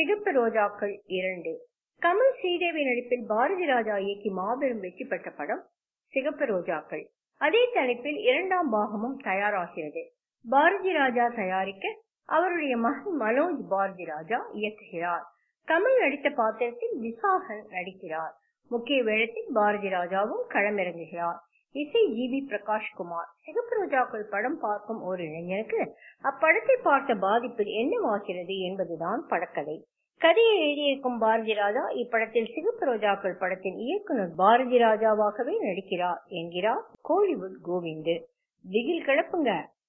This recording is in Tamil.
சிகப்பு ரோஜாக்கள் இரண்டு கமல் ஸ்ரீதேவி நடிப்பில் பாரதி ராஜா இயக்கி மாபெரும் வெற்றி பெற்ற படம் சிகப்பு ரோஜாக்கள் அதே தலைப்பில் இரண்டாம் பாகமும் தயாராகிறது பாரதி ராஜா தயாரிக்க அவருடைய மகன் மனோஜ் பாரதி ராஜா இயக்குகிறார் கமல் நடித்த பாத்திரத்தில் விசாகன் நடிக்கிறார் முக்கிய வேடத்தில் பாரதி ராஜாவும் களமிறங்குகிறார் இசை ஜி வி பிரகாஷ் குமார் சிகப்பு ரோஜாக்கள் படம் பார்க்கும் ஒரு இளைஞனுக்கு அப்படத்தை பார்த்த பாதிப்பில் என்னவாகிறது என்பதுதான் படக்கதை கதையை எழுதியிருக்கும் பாரதி ராஜா இப்படத்தில் சிகப்பு ரோஜாக்கள் படத்தின் இயக்குனர் பாரதி ராஜாவாகவே நடிக்கிறார் என்கிறார் கோலிவுட் கோவிந்து திகில் கிளப்புங்க